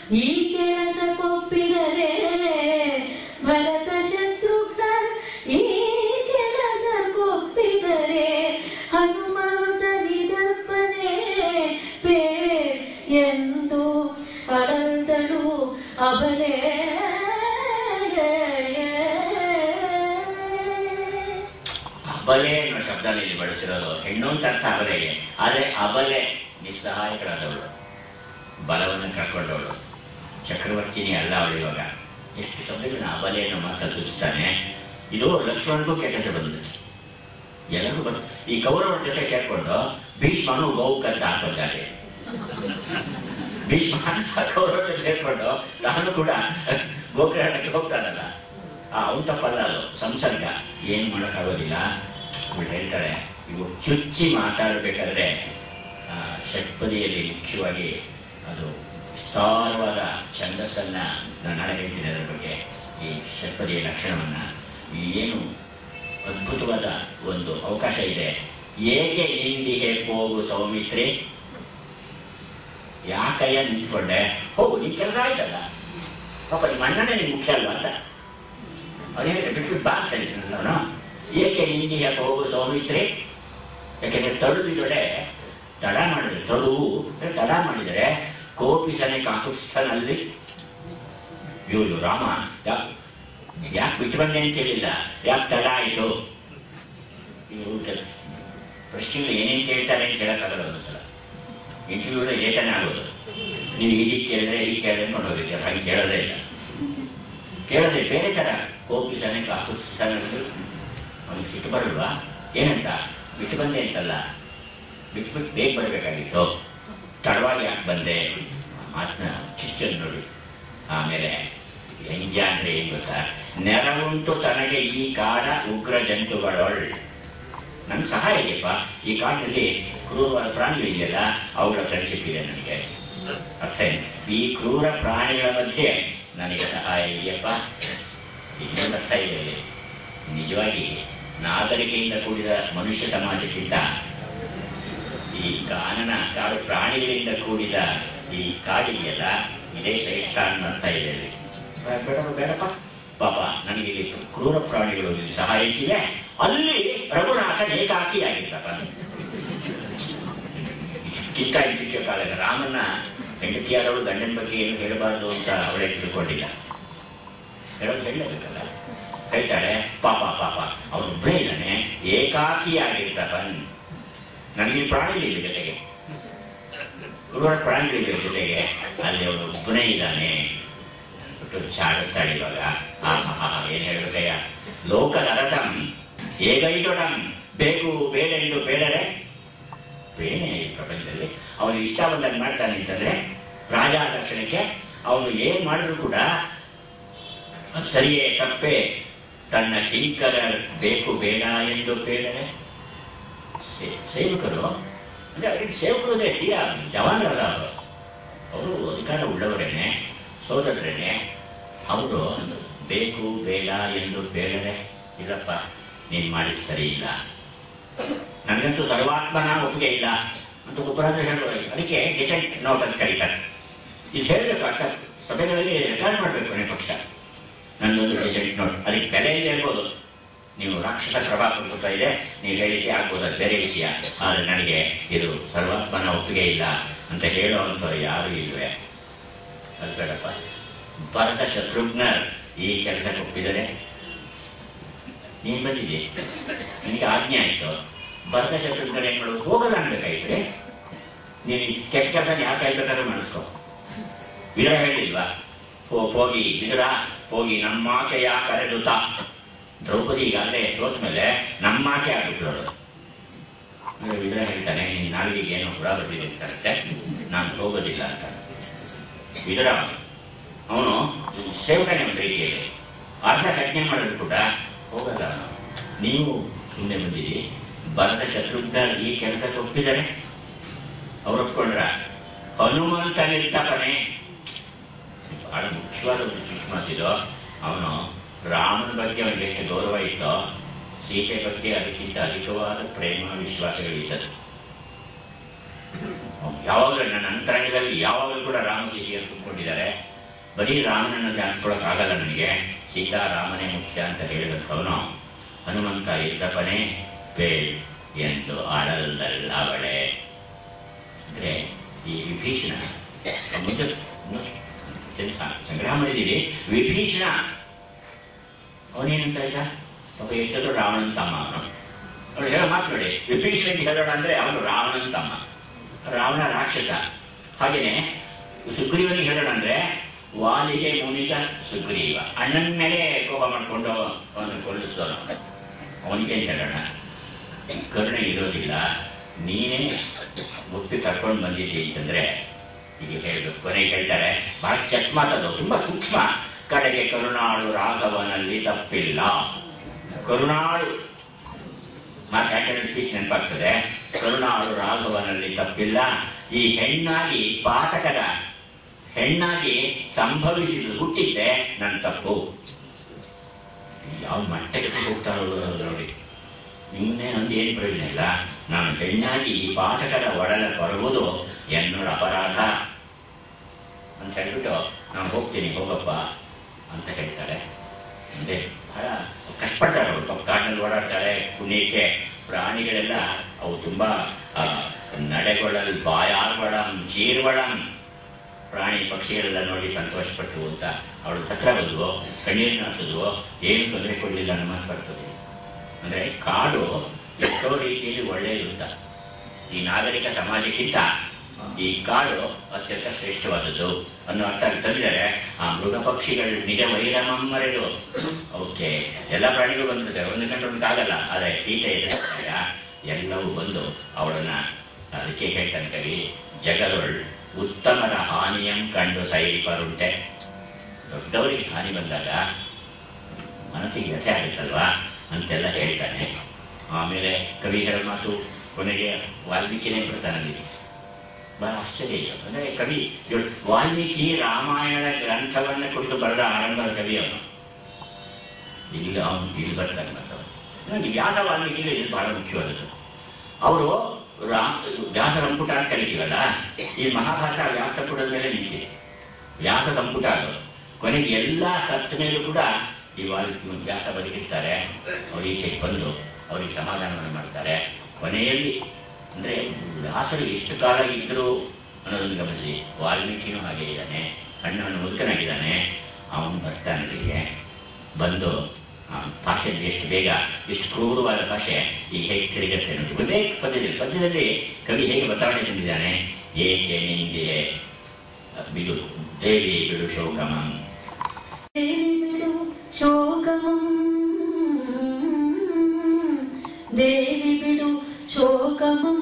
ಈ ಕೆಲಸಕ್ಕೊಪ್ಪಿದರೆ ಭರತ ಶತ್ರುಘ್ನ ಈ ಕೆಲಸಕ್ಕೊಪ್ಪಿದರೆ ಹನುಮಂತ ವಿದರ್ಪನೆ ಪೇ ಎಂದು ಅಳಂದಳು ಅಬಲೆ ಅಬಲೆ ಅನ್ನೋ ಶಬ್ದನ ಇಲ್ಲಿ ಬಳಸಿರೋದು ಹೆಣ್ಣು ಅಂತ ಅರ್ಥ ಅಬಲೆಗೆ ಆದರೆ ಅಬಲೆ ನಿಸ್ಸಹಾಯಕರಾದವಳು ಬಲವನ್ನು ಕಳ್ಕೊಂಡವಳು ಚಕ್ರವರ್ತಿನಿ ಅಲ್ಲ ಅವಳು ಇವಾಗ ಎಷ್ಟು ಶಬ್ದಗಳನ್ನ ಅಬಲೆ ಅನ್ನೋ ಮಾತ ಸೂಚಿಸ್ತಾನೆ ಇದು ಲಕ್ಷ್ಮಣಗೂ ಕೆಟ್ಟ ಹೆಸರು ಬಂದಿದೆ ಎಲ್ಲರಿಗೂ ಬಂದು ಈ ಕೌರವರ ಜೊತೆ ಸೇರ್ಕೊಂಡು ಭೀಷ್ಮನು ಗೋವುಕಂತ ಹಾಕೊಂಡಿದ್ದಾರೆ ಭೀಷ್ಮ ಕೌರವರ ಜೊತೆ ಸೇರ್ಕೊಂಡು ತಾನು ಕೂಡ ಗೋಕರ್ಣಕ್ಕೆ ಹೋಗ್ತಾನಲ್ಲ ಆ ಅವನ್ ತಪ್ಪಲ್ಲ ಅದು ಸಂಸರ್ಗ ಏನ್ ಮಾಡೋಕ್ಕಾಗೋದಿಲ್ಲ ಅವಳು ಹೇಳ್ತಾಳೆ ಇವು ಚುಚ್ಚಿ ಮಾತಾಡಬೇಕಾದ್ರೆ ಆ, ಷಟ್ಪದಿಯಲ್ಲಿ ಮುಖ್ಯವಾಗಿ ಅದು ವಿಸ್ತಾರವಾದ ಛಂದಸ್ಸನ್ನ ನಾನು ನಾಳೆ ಹೇಳ್ತೀನಿ ಅದರ ಬಗ್ಗೆ ಈ ಷಟ್ಪದಿಯ ಲಕ್ಷಣವನ್ನ ಈ ಏನು ಅದ್ಭುತವಾದ ಒಂದು ಅವಕಾಶ ಇದೆ ಏಕೆ ನಿಂದಿಗೆ ಹೋಗು ಸೌಮಿತ್ರಿ ಯಾಕಯ್ಯ ನಿಂತ್ಕೊಂಡೆ ಹೋಗು ನಿನ್ ಕೆಲಸ ಆಯ್ತಲ್ಲ ಪಾಪ ನಿಮ್ಮ ಅಣ್ಣನೇ ನಿನ್ ಮುಖ್ಯ ಅಲ್ವಾ ಅಂತ ಅವ್ರು ಹೇಳಿದ್ರೆ ಬಿಟ್ಬಿಟ್ಟು ಬಾ ಅಂತ ಹೇಳಿದ್ನಲ್ಲ ಅವನು ಏಕೆ ನಿಂದಿ ಯಾಕೆ ಹೋಗು ಸೌಮಿತ್ರಿ ಯಾಕೆಂದ್ರೆ ತಡುವಿದೊಡೆ ತಡ ಮಾಡಿದ್ರೆ ತಡುವು ಅಂದ್ರೆ ತಡ ಮಾಡಿದರೆ ಕೋಪಿಸನೆ ಕಾಕುಸ್ಥನಲ್ಲಿ ಇವರು ರಾಮ ಯಾಕೆ ಯಾಕೆ ಬಿಟ್ಟು ಬಂದೆ ಅಂತ ಹೇಳಿಲ್ಲ ಯಾಕೆ ತಡ ಆಯಿತು ಇವರು ಕೆಲ ಪ್ರಶ್ನೆಗಳು ಏನೇನು ಕೇಳ್ತಾರೆ ಅಂತ ಕೇಳಕ್ಕಾಗಲ್ಲ ಒಂದು ಸಲ ಇಂಟರ್ವ್ಯೂಗಳು ಲೇಟನೇ ಆಗೋದು ನೀವು ಹೀಗೆ ಕೇಳಿದ್ರೆ ಹೀಗೆ ಕೇಳಿದ್ರೆ ಅನ್ಕೊಂಡು ಹೋಗಿದ್ದೀರ ಹಾಗೆ ಕೇಳೋದೇ ಇಲ್ಲ ಕೇಳದೆ ಬೇರೆ ತರ ಕೋಪಿಸನೆ ಕಾಕುಸ್ಥನಗಳು ಅವನಿಗೆ ಸಿಟ್ಟು ಬರಲ್ವಾ ಏನಂತ ಬಿಟ್ಟು ಬಂದೆ ಅಂತಲ್ಲ ಬಿಟ್ಬಿಟ್ಟು ಬೇಗ ಬರಬೇಕಾಗಿತ್ತು ತಡವಾಗಿ ಯಾಕೆ ಬಂದೆ ಮಾತನ್ನ ಚಿಚ್ಚನ್ ನೋಡಿ ಆಮೇಲೆ ಹೆಂಜ ಅಂದ್ರೆ ಏನ್ ಗೊತ್ತಾ ನೆರವುಂಟು ತನಗೆ ಈ ಕಾಡ ಉಗ್ರ ಜಂತುಗಳೊಳ್ ನನ್ಗೆ ಸಹಾಯ ಇದೆಯಪ್ಪ ಈ ಕಾಡಿನಲ್ಲಿ ಕ್ರೂರವಾದ ಪ್ರಾಣಿಗಳಿದೆಯಲ್ಲ ಅವುಗಳ ಫ್ರೆಂಡ್ಶಿಪ್ ಇದೆ ನನಗೆ ಅರ್ಥ ಏನು ಈ ಕ್ರೂರ ಪ್ರಾಣಿಗಳ ಮಧ್ಯೆ ನನಗೆ ಸಹಾಯ ಇದೆಯಪ್ಪ ಇನ್ನೊಂದು ಅರ್ಥ ಇದೆ ಇಲ್ಲಿ. ನಿಜವಾಗಿ ನಾಗರಿಕೆಯಿಂದ ಕೂಡಿದ ಮನುಷ್ಯ ಸಮಾಜಕ್ಕಿಂತ ಈ ಕಾನನ ಕಾಡು ಪ್ರಾಣಿಗಳಿಂದ ಕೂಡಿದ ಈ ಕಾಡಿದೆಯಲ್ಲ ಇದೇ ಶ್ರೇಷ್ಠ ಅನ್ನೋ ಅರ್ಥ ಇದೆ ಇಲ್ಲಿ. ಬೇಡ ಬೇಡ- ಬೇಡಪ್ಪ ಪಾಪ ನನಗೆ ಇಲ್ಲಿ ಕ್ರೂರ ಪ್ರಾಣಿಗಳು ಇಲ್ಲಿ ಸಹಾಯಕ್ಕಿವೆ ಅಲ್ಲಿ ರಘುನಾಥ ಏಕಾಕಿಯಾಗಿದ್ದಪ್ಪ ಕಿಕ್ಕಾಯಿ ಶಿಕ್ಷೆ ಕಾಲದ ರಾಮನ್ನ ಹೆಂಡತಿಯಾದವಳು ಗಂಡನ ಬಗ್ಗೆ ಏನು ಹೇಳಬಾರ್ದು ಅಂತ ಅವಳೇ ತಿಳ್ಕೊಂಡಿಲ್ಲ ಹೇಳೋದು ಹೇಳಬೇಕಲ್ಲ ಹೇಳ್ತಾಳೆ ಪಾಪ ಪಾಪ ಅವನೊಬ್ಬನೇ ಇದ್ದಾನೆ ಏಕಾಕಿಯಾಗಿರ್ತಾವನ್ ನನಗೆ ಪ್ರಾಣಿಗಳಿವೆ ಜೊತೆಗೆ ಕ್ರೂರ ಪ್ರಾಣಿಗಳಿವೆ ಜೊತೆಗೆ ಅಲ್ಲಿ ಅವನು ಒಬ್ಬನೇ ಇದ್ದಾನೆ ಅಂದ್ಬಿಟ್ಟು ಚಾಡಿಸ್ತಾಳೆ ಇವಾಗ ಆಹಾ ಏನ್ ಹೇಳ್ಬೇಕಯ್ಯ ಲೋಕದ ಅರಸಂ ಏಗೈಟೊಡಂ ಬೇಕು ಬೇಡ ಎಂದು ಬೇಡರೆ ಬೇನೆ ಈ ಪ್ರಪಂಚದಲ್ಲಿ ಅವನು ಇಷ್ಟ ಬಂದಾಗ ಮಾಡ್ತಾನೆ ಅಂತಂದ್ರೆ ರಾಜ ಆದ ತಕ್ಷಣಕ್ಕೆ ಅವನು ಏನ್ ಮಾಡಿದ್ರು ಕೂಡ ಅದು ಸರಿಯೇ ತಪ್ಪೇ ತನ್ನ ಕಿಂಕರ ಬೇಕು ಬೇಡ ಎಂದು ಬೇಡರೆ ಸೇ- ಸೇವಕರು ಅಂದ್ರೆ ಅವರಿಗೆ ಸೇವಕರು ಅದೇ ತೀರಾ ಜವಾನರಲ್ಲ ಅವರು ಅವರು ಅಧಿಕಾರ ಉಳ್ಳವರೇನೆ ಸೋದರರೇನೆ ಅವರು ಬೇಕು ಬೇಡ ಎಂದು ಬೇಡರೆ ಇಲ್ಲಪ್ಪ ನೀನ್ ಮಾಡಿದ್ ಸರಿ ಇಲ್ಲ ನನಗಂತೂ ಸರ್ವಾತ್ಮನ ಒಪ್ಪಿಗೆ ಇಲ್ಲ ಅಂತ ಒಬ್ಬರಾದ್ರೂ ಹೇಳುವ ಅದಕ್ಕೆ ಡಿಸೆಂಟ್ ನೋಟ್ ಅಂತ ಕರೀತಾರೆ ಇದು ಹೇಳಬೇಕು ಅರ್ಥ ಸಭೆಗಳಲ್ಲಿ ರೆಕಾರ್ಡ್ ಮಾಡಬೇಕು ಕೊನೆ ಪಕ್ಷ ನನ್ನೊಂದು ಡಿಸೆಂಟ್ ನೋಟ್ ಅದಕ್ಕೆ ಬೆಲೆ ಇದೆ ಇರ್ಬೋದು ನೀವು ರಾಕ್ಷಸ ಪ್ರಭಾವ ಕೊಡ್ತಾ ಇದೆ ನೀವು ಹೇಳಿದ್ದೆ ಆಗ್ಬೋದು ಅದು ಬೇರೆ ವಿಷಯ ಆದರೆ ನನಗೆ ಇದು ಸರ್ವಾತ್ಮನ ಒಪ್ಪಿಗೆ ಇಲ್ಲ ಅಂತ ಹೇಳುವಂಥವ್ರು ಯಾರು ಇಲ್ವೇ ಅದು ಬೇಡಪ್ಪ ಭರತ ಶತ್ರುಘ್ನರ್ ಈ ಕೆಲಸಕ್ಕೆ ಒಪ್ಪಿದರೆ ನೀನ್ ಬಂದಿದ್ದಿ ನಿನಗೆ ಆಜ್ಞೆ ಆಯ್ತು ಭರತ ಶತ್ರುಘ್ನರ್ ಏನ್ ಮಾಡೋದು ಹೋಗಲ್ಲ ಅನ್ಬೇಕಾಯ್ತು ನೀನು ಈ ಕೆಟ್ಟ ಕೆಲಸ ಯಾಕೆ ಹೇಳ್ಬೇಕಾದ್ರೂ ಮಾಡಿಸ್ಕೊ ವಿದುರ ಹೇಳಿಲ್ವಾ ಹೋ ಹೋಗಿ ವಿದುರ ಹೋಗಿ ನಮ್ಮಾಕೆಯ ಕರೆದುತ ದ್ರೌಪದಿ ಈಗಾಗಲೇ ಸೋತ ಮೇಲೆ ನಮ್ಮಾಕೆ ಆಗ್ಬಿಟ್ಲು ಅವಳು ಅಂದ್ರೆ ವಿದುರ ಹೇಳ್ತಾನೆ ನಿನ್ ನಾಲ್ಗಿಗೆ ಏನೋ ಹುಳ ಬರ್ತಿದೆ ಅಂತೆ ನಾನು ಹೋಗೋದಿಲ್ಲ ಅಂತ ವಿದುರ ಅವನು ಸೇವಕನೇ ಒಂದು ರೀತಿಯಲ್ಲಿ ಅರ್ಧ ಕಜ್ಞೆ ಮಾಡಿದ್ರು ಕೂಡ ಹೋಗಲ್ಲ ಅವನು ನೀವು ಸುಮ್ಮನೆ ಬಂದಿರಿ ಭರತ ಶತ್ರುಘ್ನ ಈ ಕೆಲಸಕ್ಕೆ ಒಪ್ಪಿದ್ದಾರೆ ಅವ್ರು ಒಪ್ಕೊಂಡ್ರ ಹನುಮಂತನಿರ್ತಪನೆ ಬಹಳ ಮುಖ್ಯವಾದ ಒಂದು ಚುಷ್ಮಾತಿದು ಅವನು ರಾಮನ ಬಗ್ಗೆ ಅವನಿಗೆ ಎಷ್ಟು ಗೌರವ ಇತ್ತೋ ಸೀತೆ ಬಗ್ಗೆ ಅದಕ್ಕಿಂತ ಅಧಿಕವಾದ ಪ್ರೇಮ ವಿಶ್ವಾಸಗಳಿದ್ದದು ಯಾವಾಗಲೂ ನನ್ನ ಅಂತರಂಗದಲ್ಲಿ ಯಾವಾಗಲೂ ಕೂಡ ರಾಮ ಸೀತೆಯನ್ನು ತುಂಬಿಕೊಂಡಿದ್ದಾರೆ ಬರೀ ರಾಮನನ್ನು ಧ್ಯಾನಿಸ್ಕೊಳಕ್ ಆಗಲ್ಲ ನನಗೆ ಸೀತಾ ರಾಮನೇ ಮುಖ್ಯ ಅಂತ ಹೇಳಿದಂಥವನು ಹನುಮಂತ ಇದ್ದಪ್ಪನೇ ಬೇಳ್ ಎಂದು ಆಡಲ್ದಲ್ಲವಳೆ ಅಂದ್ರೆ ಈ ವಿಭೀಷಣ ಮುಂದೆ ಮುಂದೆ ಸಂಗ್ರಹ ಮಾಡಿದ್ದೀವಿ ವಿಭೀಷಣ ಅವನೇನಂತ ಇದ್ದ ಪಾಪ ಎಷ್ಟೊತ್ತು ರಾವಣನ್ ತಮ್ಮ ಅವನು ಅವಳು ಹೇಳೋ ಮಾತು ನೋಡಿ ವಿಭೀಷಣಿಗೆ ಹೇಳೋಣ ಅಂದ್ರೆ ಅವನು ರಾವಣನ್ ತಮ್ಮ ರಾವಣ ರಾಕ್ಷಸ ಹಾಗೇನೆ ಸುಗ್ರೀವನಿಗೆ ಹೇಳೋಣ ಅಂದ್ರೆ ವಾಲಿಗೆ ಮುನಿಗ ಸುಗ್ರೀವ ಅಣ್ಣನ ಮೇಲೆ ಕೋಪ ಮಾಡ್ಕೊಂಡು ಅವನು ಕೊಲ್ಲಿಸಿದವನು ಅವನಿಗೆ ಹೇಳೋಣ ಕರುಣೆ ಇರೋದಿಲ್ಲ ನೀನೇ ಮುಕ್ತಿ ಕರ್ಕೊಂಡು ಬಂದಿದ್ದಿ ಅಂತಂದ್ರೆ ಈಗ ಹೇಳ್ಬೇಕು ಕೊನೆಗೆ ಹೇಳ್ತಾರೆ ಬಹಳ ಚೆಕ್ ಮಾತದು ತುಂಬಾ ಸೂಕ್ಷ್ಮ ಕಡೆಗೆ ಕರುಣಾಳು ರಾಘವನಲ್ಲಿ ತಪ್ಪಿಲ್ಲ ಕರುಣಾಳು ಮಾರ್ಕ್ ಆಂಟನಿ ಸ್ಪೀಚ್ ನೆನಪಾಗ್ತದೆ ಕರುಣಾಳು ರಾಘವನಲ್ಲಿ ತಪ್ಪಿಲ್ಲ ಈ ಹೆಣ್ಣಾಗಿ ಪಾತಕದ ಹೆಣ್ಣಾಗಿ ಸಂಭವಿಸಿದ ಹುಟ್ಟಿದ್ದೆ ನನ್ನ ತಪ್ಪು ಯಾವ ಮಟ್ಟಕ್ಕೆ ಹೋಗ್ತಾರೋ ನೋಡಿ ನಿಮ್ಮನ್ನೇ ನಂದು ಏನು ಪ್ರಯೋಜನ ಇಲ್ಲ ನಾನು ಹೆಣ್ಣಾಗಿ ಈ ಪಾಠಕರ ಒಡಲ ಬರುವುದು ಎನ್ನೋಡ ಅಪರಾಧ ಅಂತ ಹೇಳ್ಬಿಟ್ಟು ನಾನು ಹೋಗ್ತೀನಿ ಹೋಗಪ್ಪ ಅಂತ ಹೇಳ್ತಾಳೆ ಮುಂದೆ ಬಹಳ ಕಷ್ಟಪಡ್ತಾರೆ ಅವರು ಪಾಪ ಕಾಡಿನಲ್ಲಿ ಓಡಾಡ್ತಾಳೆ ಪುಣ್ಯಕ್ಕೆ ಪ್ರಾಣಿಗಳೆಲ್ಲ ಅವು ತುಂಬಾ ಆ, ನಡೆಗೊಳ್ಳಲ್ ಬಾಯಾರ್ವಡಂ ಚೀರ್ವಡಂ ಪ್ರಾಣಿ ಪಕ್ಷಿಗಳೆಲ್ಲ ನೋಡಿ ಸಂತೋಷಪಟ್ಟು ಅಂತ ಅವಳು ಹತ್ರ ಬಂದ್ವು ಕಣ್ಣೀರನ್ನ ಹಾಸಿದ್ವು ಏನು ತೊಂದರೆ ಕೊಡಲಿಲ್ಲ ಅನ್ನೋ ಮಾತು ಬರ್ತದೆ ಅಂದ್ರೆ ಕಾಡು ಎಷ್ಟೋ ರೀತಿಯಲ್ಲಿ ಒಳ್ಳೆಯದುಂಟ ಈ ನಾಗರಿಕ ಸಮಾಜಕ್ಕಿಂತ ಈ ಕಾಡು ಅತ್ಯಂತ ಶ್ರೇಷ್ಠವಾದದ್ದು ಅನ್ನೋ ಅರ್ಥ ಅಲ್ಲಿ ತಂದಿದ್ದಾರೆ ಆ ಮೃಗ ಪಕ್ಷಿಗಳು ನಿಜ ವೈರಮಂ ಮರೆದು ಓಕೆ ಎಲ್ಲ ಪ್ರಾಣಿಗಳು ಬಂದ್ಬಿಡ್ತಾರೆ ಒಂದು ಗಂಟೆ ಒಂದಕ್ಕಾಗಲ್ಲ ಆದರೆ ಸೀತೆ ಎದುರಾಗ ಎಲ್ಲವೂ ಬಂದು ಅವಳನ್ನ ಅದಕ್ಕೆ ಹೇಳ್ತಾನೆ ಕವಿ ಜಗದೊಳ್ ಉತ್ತಮರ ಹಾನಿಯಂ ಕಂಡು ಸೈರಿಪರುಂಟೆ ದೊಡ್ಡವರಿಗೆ ಹಾನಿ ಬಂದಾಗ ಮನಸ್ಸಿಗೆ ವ್ಯಥೆ ಆಗುತ್ತಲ್ವಾ ಅಂತೆಲ್ಲ ಹೇಳ್ತಾನೆ ಆಮೇಲೆ ಕವಿಗಳ ಮಾತು ಕೊನೆಗೆ ವಾಲ್ಮೀಕಿನೇ ಬರ್ತಾನಲ್ಲಿ ಬಹಳ ಆಶ್ಚರ್ಯ ಇದು ಅಂದ್ರೆ ಕವಿ ಇವ್ರು ವಾಲ್ಮೀಕಿ ರಾಮಾಯಣದ ಗ್ರಂಥವನ್ನ ಕುರಿತು ಬರೆದ ಆರಂಭದ ಕವಿ ಅವನು ಈಗ ಅವನು ಇಲ್ಲಿ ಬರ್ತಾನೆ ಮತ್ತವನು ನನಗೆ ವ್ಯಾಸ ವಾಲ್ಮೀಕಿಗೆ ಇದು ಬಹಳ ಮುಖ್ಯವಾದದ್ದು ಅವರು ರಾ ವ್ಯಾಸ ಸಂಪುಟ ಅಂತ ಕರಿತೀವಲ್ಲ ಈ ಮಹಾಭಾರತ ವ್ಯಾಸ ಸಂಪುಟದ ಮೇಲೆ ನಿಂತಿದೆ ವ್ಯಾಸ ಸಂಪುಟ ಅದು ಕೊನೆಗೆ ಎಲ್ಲ ಸತ್ತ ಮೇಲೂ ಕೂಡ ಈ ವಾಲ್ಮೀಕಿ ವ್ಯಾಸ ಬದುಕಿರ್ತಾರೆ ಅವ್ರು ಈಚೆಗೆ ಬಂದು ಅವರಿಗೆ ಸಮಾಧಾನವನ್ನು ಮಾಡ್ತಾರೆ ಕೊನೆಯಲ್ಲಿ ಅಂದ್ರೆ ವ್ಯಾಸರು ಎಷ್ಟು ಕಾಲ ಇದ್ರು ಅನ್ನೋದನ್ನು ಗಮನಿಸಿ ವಾಲ್ಮೀಕಿನೂ ಹಾಗೆ ಇದ್ದಾನೆ ಅಣ್ಣನ ಮುದುಕನಾಗಿದ್ದಾನೆ ಅವನು ಬರ್ತಾನೆ ಇಲ್ಲಿಗೆ ಬಂದು ಆ ಭಾಷೆ ಎಷ್ಟು ಬೇಗ ಎಷ್ಟು ಕ್ರೂರವಾದ ಭಾಷೆ ಈಗ ಹೇಗೆ ತಿರುಗತ್ತೆ ನೋಡಿ ಒಂದೇ ಪದ್ಯದಲ್ಲಿ ಪದ್ಯದಲ್ಲಿ ಕವಿ ಹೇಗೆ ಬದಲಾವಣೆ ತಂದಿದ್ದಾನೆ ಏಕೆ ನಿಂದೆ ಬಿಡು ದೇವಿ ಬಿಡು ಶೋಕಮಂ ದೇವಿ ಬಿಡು ಶೋಕಮಂ ದೇವಿ ಬಿಡು ಶೋಕಮಂ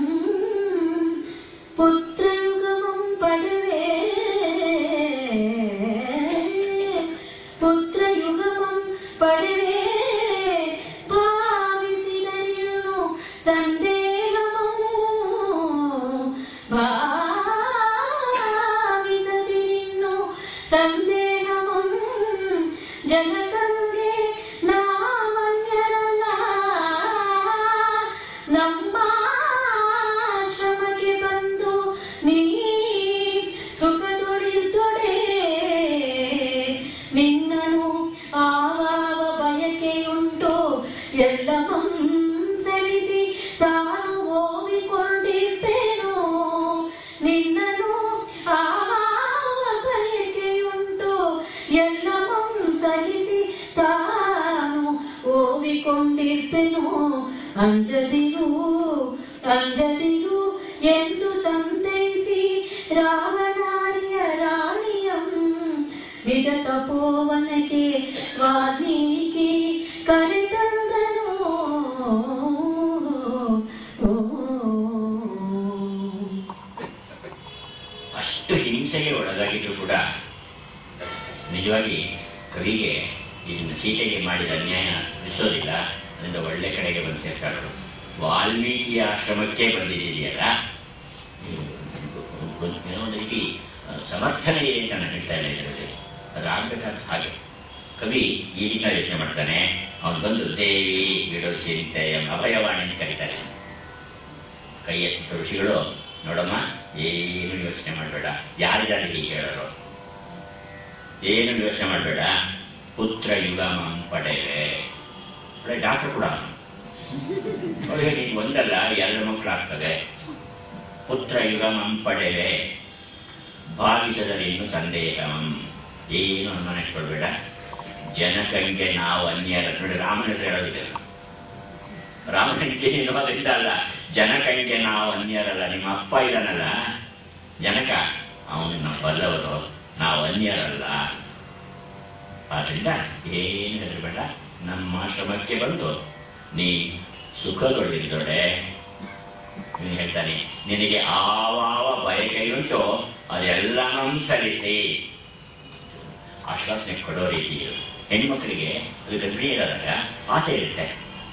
ಪುತ್ರಯುಗಮಂ ಪಡೆವೆ ಪುತ್ರಯುಗಮಂ ಪಡೆವೆ ಭಾವಿಸಿದರಿನ್ನು ಸಂದೇಹಮಂ ಭಾವಿಸದಿರಿನ್ನು ಸಂದೇಹಮಂ ಜನಗಂಗೆ ನಾವನ್ಯರಲ್ಲ ನಮ್ಮ ಆಶ್ರಮಕ್ಕೆ ಬಂದು ನೀ ಸುಖದೊಳಿದೊಡೆ ನಿನ್ನನು ಆವಾವ ಬಯಕೆಯುಂಟು ಎಲ್ಲವಂ ಸರಿಸಿ ತಾನು ಓವಿಕೊಂಡಿಪ್ಪೇನು ನಿನ್ನನು ಆವಾವ ಬಯಕೆಯುಂಟು ಎಲ್ಲವಂ ಸರಿಸಿ ತಾನು ಓವಿಕೊಂಡಿರ್ಪೆನು ಅಂಜದಿರು ಅಂಜದಿರು ಎಂದು ಸಂತೈಸಿ ರಾವಣಾರಿಯ ರಾಣಿಯಂ ನಿಜ ತಪೋವನಕ್ಕೆ ವಾಲ್ಮೀಕಿ ಕರೆತಂದನು ಅಷ್ಟು ಹಿಂಸೆಗೆ ಒಳಗಾಗಿದ್ರು ಕೂಡ ನಿಜವಾಗಿ ಕವಿಗೆ ಇದನ್ನು ಸೀತೆಗೆ ಮಾಡಿದ ಅನ್ಯಾಯ ಅನಿಸೋದಿಲ್ಲ ಅದರಿಂದ ಒಳ್ಳೆ ಕಡೆಗೆ ಬಂದು ಸೇರ್ಕಾಡರು ವಾಲ್ಮೀಕಿಯ ಆಶ್ರಮಕ್ಕೆ ಬಂದಿದೆಯಲ್ಲ ಇದು ಒಂದು- ಏನೋ ಒಂದು ರೀತಿ ಆ, ಸಮರ್ಥನೆ ಇದೆ ಅಂತ ನಾನು ಹೇಳ್ತಾ ಇಲ್ಲ ಇದರಲ್ಲಿ ಅದಾಗಬೇಕಂತ ಹಾಗೆ ಕವಿ ಈ ರೀತಿ ಯೋಚನೆ ಮಾಡ್ತಾನೆ ಅವನು ಬಂದು ದೇವಿ ಬಿಡೋ ಚಿಂತೆ ಅಭಯವಾಣಿ ಅಂತ ಕರೀತಾರೆ ಕೈ ಎತ್ತಿದ ಋಷಿಗಳು ನೋಡಮ್ಮ ಏನು ಯೋಚನೆ ಮಾಡಬೇಡ ಯಾರಿಗಾದ್ರೆ ಹೀಗೆ ಹೇಳೋರು ಏನು ಯೋಚನೆ ಮಾಡಬೇಡ ಪುತ್ರ ಯುಗಮಂ ಪಡೆವೆ ಒಳ್ಳೆ ಡಾಕ್ಟರ್ ಕೂಡ ಅವಳಿಗೆ ನೀನು ಒಂದಲ್ಲ ಎರಡು ಮಕ್ಕಳಾಗ್ತದೆ ಪುತ್ರ ಯುಗಮಂ ಪಡೆವೆ ಭಾವಿಸದಲ್ಲಿ ಇನ್ನು ಸಂದೇಹಂ ಏನು ಅನುಮಾನಿಸ್ಕೊಳ್ಬೇಡ ಜನಕಂಗೆ ನಾವು ಅನ್ಯರ ನೋಡಿ ರಾಮನ ಹೆಸರು ಹೇಳೋದಿದೆ ರಾಮನಿಗೆ ಇರೋದ್ರಿಂದ ಅಲ್ಲ ಜನಕಂಗೆ ನಾವು ಅನ್ಯರಲ್ಲ ನಿಮ್ಮ ಅಪ್ಪ ಇದಾನಲ್ಲ ಜನಕ ಅವನು ನಮ್ಮ ಬಲ್ಲವರು ನಾವು ಅನ್ಯರಲ್ಲ ಆದ್ರಿಂದ ಏನು ಹೆದರಬೇಡ ನಮ್ಮ ಶ್ರಮಕ್ಕೆ ಬಂದು ನೀ ಸುಖದೊಳಿದ್ದೊಡೆ ನೀನು ಹೇಳ್ತಾನೆ ನಿನಗೆ ಆವಾವ ಬಯಕೆ ಉಂಟು ಅದೆಲ್ಲನೂ ಸಲ್ಲಿಸಿ ಆಶ್ವಾಸನೆ ಕೊಡೋ ರೀತಿ ಇದು ಹೆಣ್ಮಕ್ಳಿಗೆ ಅದು ಗರ್ಭಿಣಿ ಇರೋದಾಗ ಆಸೆ ಇರುತ್ತೆ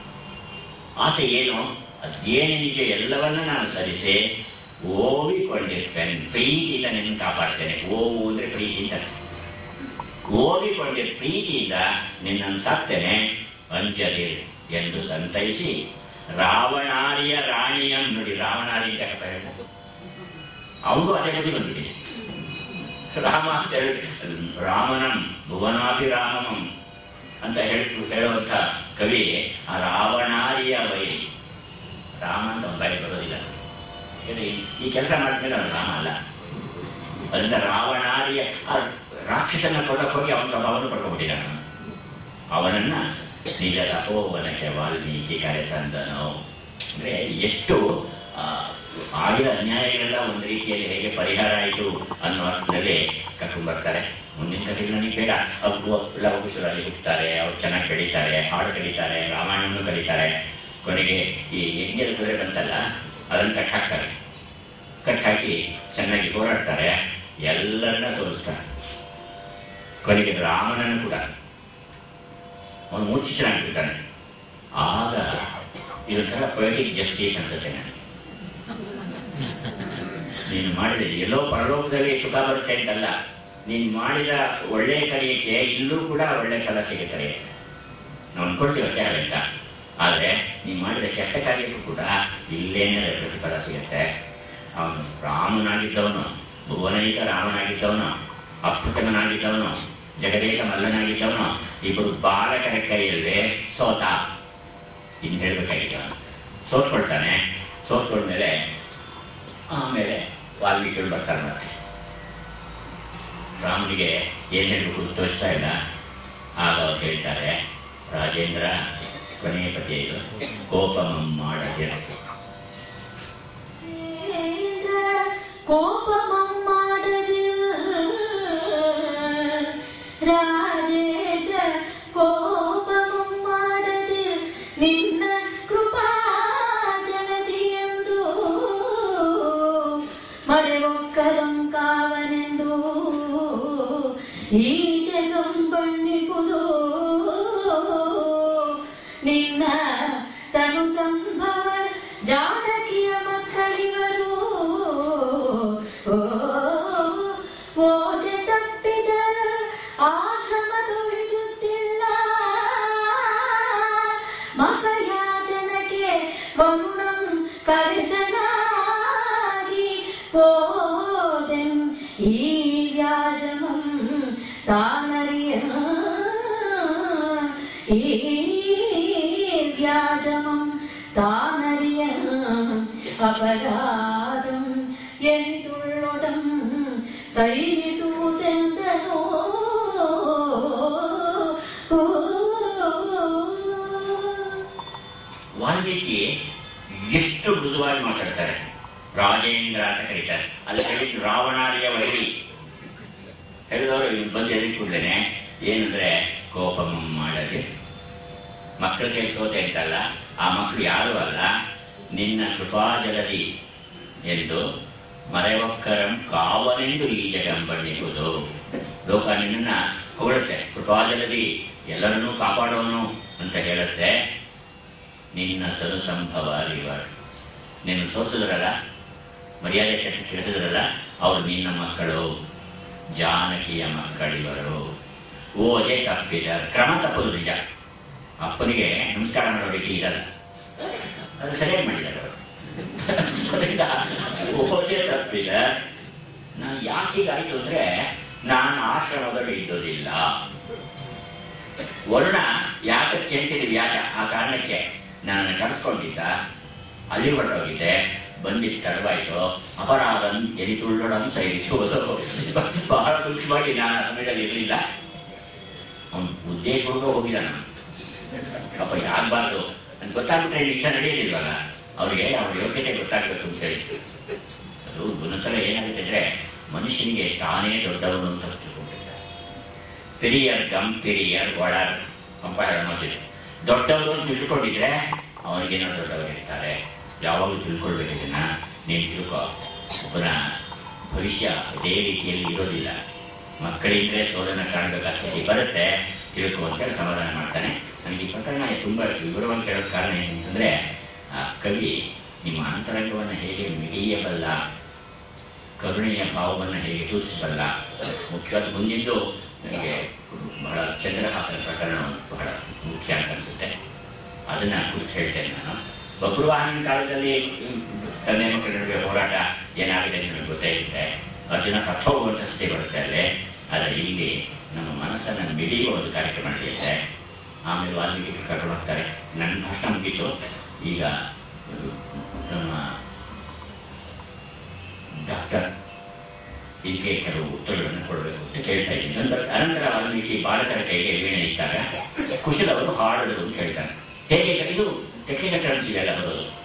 ಆಸೆ ಏನು ಅದೇನೇನಿಗೆ ಎಲ್ಲವನ್ನ ನಾನು ಸರಿಸಿ ಓವಿಕೊಂಡಿರ್ತೇನೆ ಪ್ರೀತಿಯಿಂದ ನಿನ್ನ ಕಾಪಾಡ್ತೇನೆ ಓವು ಅಂದ್ರೆ ಪ್ರೀತಿ ಅಂತ ಅರ್ಥ. ಓದಿಕೊಂಡಿದ್ದ ಪ್ರೀತಿಯಿಂದ ನಿನ್ನನ್ನು ಸಾಕ್ತೇನೆ ಅಂಜದಿರ್ ಎಂದು ಸಂತೈಸಿ ರಾವಣಾರಿಯ ರಾಣಿಯಂ ನೋಡಿ ರಾವಣಾರಿ ಅಂತ ಯಾಕಪ್ಪ ಹೇಳ್ದ? ಅವನಿಗೂ ಅದೇ ಗತಿ ಬಂದ್ಬಿಟ್ಟಿದೆ ರಾಮ ಅಂತ ಹೇಳಿ ರಾಮನಂ ಭುವನಾಭಿರಾಮಂ ಅಂತ ಹೇಳಿ ಹೇಳುವಂತ ಕವಿ ಆ ರಾವಣಾರಿಯ ವೈ ರಾಮ ಅಂತ ಒಂದು ಬಾಯಿ ಬರೋದಿಲ್ಲ ಹೇಳಿ ಈ ಕೆಲಸ ಮಾಡಿದ್ಮೇಲೆ ಅವನು ರಾಮ ಅಲ್ಲ ಅದರಿಂದ ರಾವಣಾರಿಯ ಆ ರಾಕ್ಷಸನ ಕೊಡಕ್ಕೆ ಹೋಗಿ ಅವನ ಸ್ವಭಾವವನ್ನು ಪಡ್ಕೊಂಡ್ಬಿಟ್ಟಿದ್ದಾನೆ ಅವನನ್ನ ನಿಜ ತಪೋವನಕ್ಕೆ ವಾಲ್ಮೀಕಿ ಕರೆ ತಂದನು ಅಂದ್ರೆ ಎಷ್ಟು ಆ, ಆಗಿದ ಅನ್ಯಾಯಗಳೆಲ್ಲ ಒಂದು ರೀತಿಯಲ್ಲಿ ಹೇಗೆ ಪರಿಹಾರ ಆಯಿತು ಅನ್ನೋ ಅರ್ಥದಲ್ಲಿ ಕರ್ಕೊಂಡು ಬರ್ತಾರೆ ಮುಂದಿನ ಕಥೆಗಳು ನನಗೆ ಬೇಡ ಅವರು ಲವಕುಶರಲ್ಲಿ ಹುಟ್ಟುತ್ತಾರೆ ಅವ್ರು ಚೆನ್ನಾಗಿ ಬೆಳೀತಾರೆ ಹಾಡು ಕಲಿತಾರೆ ರಾಮಾಯಣವನ್ನು ಕಲಿತಾರೆ ಕೊನೆಗೆ ಈ ಯಜ್ಞದ ಕುದುರೆ ಬಂತಲ್ಲ ಅದನ್ನು ಕಟ್ ಹಾಕ್ತಾರೆ ಕಟ್ ಹಾಕಿ ಚೆನ್ನಾಗಿ ಹೋರಾಡ್ತಾರೆ ಎಲ್ಲರನ್ನ ಸೋಲಿಸ್ತಾರೆ ಕೊನೆಗೆ ರಾಮನನ್ನು ಕೂಡ ಅವನು ಮೂರ್ಛಿತನಾಗ್ಬಿಡ್ತಾನೆ ಆಗ ಇದೊಂಥರ ಪೊಲಿಟಿಕ್ ಜಸ್ಟಿಸ್ ಅನ್ಸುತ್ತೆ ನನಗೆ ನೀನು ಮಾಡಿದ ಎಲ್ಲೋ ಪರಲೋಕದಲ್ಲಿ ಸುಖ ಬರುತ್ತೆ ಅಂತಲ್ಲ ನೀನು ಮಾಡಿದ ಒಳ್ಳೆ ಕಾರ್ಯಕ್ಕೆ ಇಲ್ಲೂ ಕೂಡ ಒಳ್ಳೆ ಫಲ ಸಿಗುತ್ತದೆ ನಾವು ಅನ್ಕೊಳ್ತೀವಿ ಅಷ್ಟೇ ಅಂತ ಆದರೆ ನೀನು ಮಾಡಿದ ಕೆಟ್ಟ ಕಾರ್ಯಕ್ಕೂ ಕೂಡ ಇಲ್ಲೇನೇ ಪ್ರತಿಫಲ ಸಿಗುತ್ತೆ ಅವನು ರಾಮನಾಗಿದ್ದವನು ಭುವನೈಕ ರಾಮನಾಗಿದ್ದವನು ಅಪ್ಪುತನಾಗಿದ್ದವನು ಜಗದೇಶ ಮಲ್ಲನಾಗಿದ್ದವನು ಇಬ್ಬರು ಬಾಲಕರ ಕೈಯಲ್ಲಿ ಸೋತ ಇನ್ನು ಹೇಳ್ಬೇಕಾಗಿತ್ತು ಅವನು. ಸೋತ್ಕೊಳ್ತಾನೆ ಸೋತ್ಕೊಂಡ್ಮೇಲೆ ಆಮೇಲೆ ವಾಲ್ಮೀಕಿಗಳು ಬರ್ತಾರೆ ಮತ್ತೆ ರಾಮನಿಗೆ ಏನ್ ಹೇಳ್ಬೇಕು ತೋರಿಸ್ತಾ ಇಲ್ಲ ಆಗ ಅವ್ರು ಹೇಳ್ತಾರೆ ರಾಜೇಂದ್ರ ಕೊನೆಯ ಪದ್ಯ ಇದು ಕೋಪಮಂ ಮಾಡದಿರ கோபமம் மாடதில் ರಾಜೇಂದ್ರ ಕೋಪಮಂ ಮಾಡದಿಲ್ ನಿನ್ನ ಕೃಪಾ ಜಗದಿಯೆಂದು ಮರೆವೊಕ್ಕರಂ ಕಾವನೆಂದು ಈ ಜಗಂ ಬಣ್ಣಿಪುದು ನಿನ್ನ ತನು ಸಂಭವ ಜಾನಕಿಯ ಮಕ್ಕಳಿವರು ಓಜೆ ತಪ್ಪಿದ ಆಶ್ರಮ ತುಳಿಯುತ್ತಿಲ್ಲ ಮಖಯಾಚನಕ್ಕೆ ವರುಣಂ ಕರೆಸಲಾಗಿ போதன் ஈவியாஜமம் தானறிய ஈவியாஜமம் தானறிய அபராதம் எனிதுள்ளொடம் ಸೈರಿಸುವುದೆಂದನೋ ವಾಲ್ಮೀಕಿ ಎಷ್ಟು ಮೃದುವಾಗಿ ಮಾತಾಡ್ತಾರೆ ರಾಜೇಂದ್ರ ಅಂತ ಕರೀತಾರೆ ಅಲ್ಲಿ ಹೇಳಿದ್ದು ರಾವಣಾರಿಯ ವೈರಿ ಹೇಳಿದವರು ಇವ್ನು ಬಂದು ಎದುರ್ಕೊಂಡೇನೆ ಏನಂದ್ರೆ ಕೋಪಮ ಮಾಡದೆ ಮಕ್ಕಳ ಕೈ ಸೋತೆ ಅಂತಲ್ಲ ಆ ಮಕ್ಕಳು ಯಾರು ಅಲ್ಲ ನಿನ್ನ ಕೃಪಾಜಲದಿ ಎಂದು ಮರೆವಕ್ಕರಂ ಕಾವನೆಂದು ಈ ಜಗಂಬಣ್ಣಿಸುವುದು ಲೋಕ ನಿನ್ನ ಹೊಗಳುತ್ತೆ ಕೃಪಾಜಲದಿ ಎಲ್ಲರನ್ನೂ ಕಾಪಾಡೋನು ಅಂತ ಹೇಳುತ್ತೆ ನಿನ್ನ ತನು ಸಂಭವ ಅರಿವಾರು ನೀನು ಸೋಸಿದ್ರಲ್ಲ ಮರ್ಯಾದೆ ಕೆಟ್ಟ ತಿಳಿಸಿದ್ರಲ್ಲ ಅವರು ನಿನ್ನ ಮಕ್ಕಳು ಜಾನಕಿಯ ಮಕ್ಕಳಿವರು ಓಜೆ ತಪ್ಪಿದ ಕ್ರಮ ತಪ್ಪದು ನಿಜ ಅಪ್ಪನಿಗೆ ನಮಸ್ಕಾರ ಮಾಡೋ ರೀತಿ ಇದಲ್ಲ ಅದು ಸರಿಯಾಗಿ ಮಾಡಿದ್ದಾರೆ ಅವರು ಅದರಿಂದ ಓಜೆ ತಪ್ಪಿಲ್ಲ ನಾನು ಯಾಕೆ ಹೀಗಾಯ್ತು ಅಂದ್ರೆ ನಾನು ಆಶ್ರಮದಲ್ಲಿ ಇದ್ದೋದಿಲ್ಲ ವರುಣ ಯಾಕಕ್ಕೆ ಅಂತಿದ್ದು ವ್ಯಾಜ ಆ ಕಾರಣಕ್ಕೆ ನಾನು ಕರೆಸ್ಕೊಂಡಿದ್ದ ಅಲ್ಲಿ ಹೊರಟೋಗಿದ್ದೆ ಬಂದಿದ್ದು ತಡವಾಯ್ತು ಅಪರಾಧಂ ಎಲ್ಲಿ ತುಳ್ಳೊಡಂ ಸಹಿಸುವುದು ಬಹಳ ಸೂಕ್ಷ್ಮವಾಗಿ ನಾನು ಆ ಸಮಯದಲ್ಲಿ ಇರಲಿಲ್ಲ ಅವನು ಉದ್ದೇಶಪೂರ್ವಕ ಹೋಗಿಲ್ಲ ನಾನು ಪಾಪ ಯಾಗಬಾರ್ದು ಅಂತ ಗೊತ್ತಾಗ್ಬಿಟ್ರೆ ಇಲ್ಲಿ ಇಷ್ಟ ನಡೆಯೋದಿಲ್ವಲ್ಲ ಅವ್ರಿಗೆ ಅವ್ರ ಯೋಗ್ಯತೆ ಗೊತ್ತಾಗಬೇಕು ಅಂತ ಹೇಳಿ ಅದು ಒಂದೊಂದ್ಸಲ ಏನಾಗುತ್ತೆ ಅಂದ್ರೆ ಮನುಷ್ಯನಿಗೆ ತಾನೇ ದೊಡ್ಡವನು ಅಂತ ತಿಳ್ಕೊಂಡಿರ್ತಾರೆ ಪೆರಿಯರ್ ಗಮ್ ಪೆರಿಯರ್ ಒಳರ್ ಅಂತ ಹೇಳೋ ಮಾತಿದೆ ದೊಡ್ಡವರು ಅಂತ ತಿಳ್ಕೊಂಡಿದ್ರೆ ಅವನಿಗೇನೋ ದೊಡ್ಡವರು ಇರ್ತಾರೆ ಯಾವಾಗಲೂ ತಿಳ್ಕೊಳ್ಬೇಕು ಇದನ್ನ ನೀನು ತಿಳ್ಕೊ ಒಬ್ಬನ ಭವಿಷ್ಯ ಇದೇ ರೀತಿಯಲ್ಲಿ ಇರೋದಿಲ್ಲ ಮಕ್ಕಳಿದ್ರೆ ಸೋದನ ಕಾಣಬೇಕು ಸ್ಥಿತಿ ಬರುತ್ತೆ ತಿಳ್ಕೊ ಅಂತ ಹೇಳಿ ಸಮಾಧಾನ ಮಾಡ್ತಾನೆ ನನಗೆ ಈ ಪ್ರಕರಣ ತುಂಬಾ ವಿವರವಾಗಿ ಕೇಳೋಕೆ ಕಾರಣ ಏನು ಅಂತಂದ್ರೆ ಆ ಕವಿ ನಿಮ್ಮ ಅಂತರಂಗವನ್ನು ಹೇಗೆ ಮಿಡಿಯಬಲ್ಲ ಕರುಣೆಯ ಭಾವವನ್ನು ಹೇಗೆ ಸೂಚಿಸಬಲ್ಲ ಮುಖ್ಯವಾದ ಮುಂದಿಂದು ನನಗೆ ಬಹಳ ಚಂದ್ರಹಾಸನ ಪ್ರಕರಣ ಬಹಳ ಮುಖ್ಯ ಅಂತ ಅನಿಸುತ್ತೆ ಅದನ್ನ ಕುರಿತು ಹೇಳ್ತೇನೆ ನಾನು ಬಬ್ರುವಾಹನ ಕಾಲದಲ್ಲಿ ತಂದೆ ಮಕ್ಕಳ ನಡುವೆ ಹೋರಾಟ ಏನಾಗಿದೆ ಅಂತ ನನಗೆ ಗೊತ್ತೇ ಇದೆ ಅರ್ಜುನ ಸತ್ತೋಗುವಂಥ ಸ್ಥಿತಿ ಬರುತ್ತೆ ಅಲ್ಲೇ ಆದರೆ ಇಲ್ಲಿ ನಮ್ಮ ಮನಸ್ಸನ್ನು ಮಿಡಿಯುವ ಒಂದು ಕಾರ್ಯಕ್ರಮ ನಡೆಯುತ್ತೆ ಆಮೇಲೆ ವಾಲ್ಮೀಕಿ ಕರ್ಕೊಂಡು ಹೋಗ್ತಾರೆ ನನ್ನ ಭಾಷಣ ಮುಗೀತು ಈಗ ನಮ್ಮ ಡಾಕ್ಟರ್ ಇದಕ್ಕೆ ಕೆಲವು ಉತ್ತರಗಳನ್ನು ಕೊಡಬೇಕು ಅಂತ ಕೇಳ್ತಾ ಇದ್ದೀನಿ ನಂತರ ಅನಂತರ ವಾಲ್ಮೀಕಿ ಬಾಲಕರ ಕೈಗೆ ವೀಣೆ ಇಟ್ಟಾಗ ಕುಶಲವರು ಹಾಡಲು ಅಂತ ಹೇಳ್ತಾರೆ ಹೇಗೆ ಇದು ಟೆಕ್ನಿಕಲ್ ಟರ್ಮ್ಸ್ ಇದೆಲ್ಲ ಬರೋದು